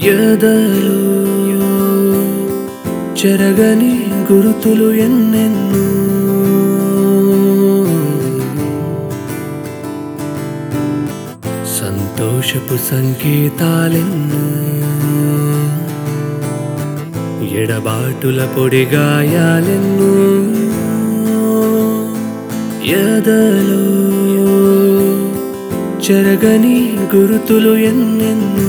ఎదలో చెరగని గురుతులు ఎన్నెన్నో సంతోషపు సంకేతాలెన్నో ఎడబాటుల పొడి గాయాలెన్నో ఎదలో చెరగని గురుతులు ఎన్నెన్నో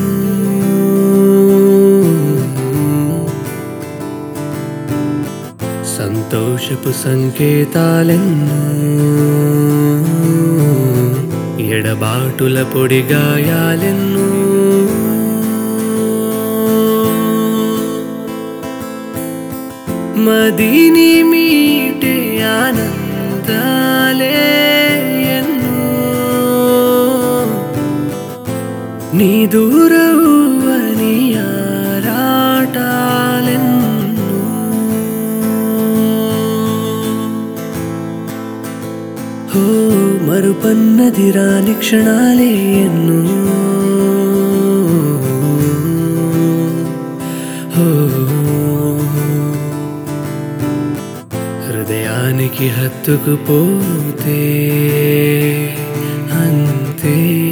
సంతోషపు సంకేతాలెన్నో ఎడబాటుల పొడి గాయాలెన్నో మదిని మీటే ఆనందాలే ఎన్నో నీ దూరవని ఆరాటాలెన్నో హో మరుపన్నది రాని క్షణాలే ఎన్నో హో హృదయానికి హత్తుకుపోతే అంతే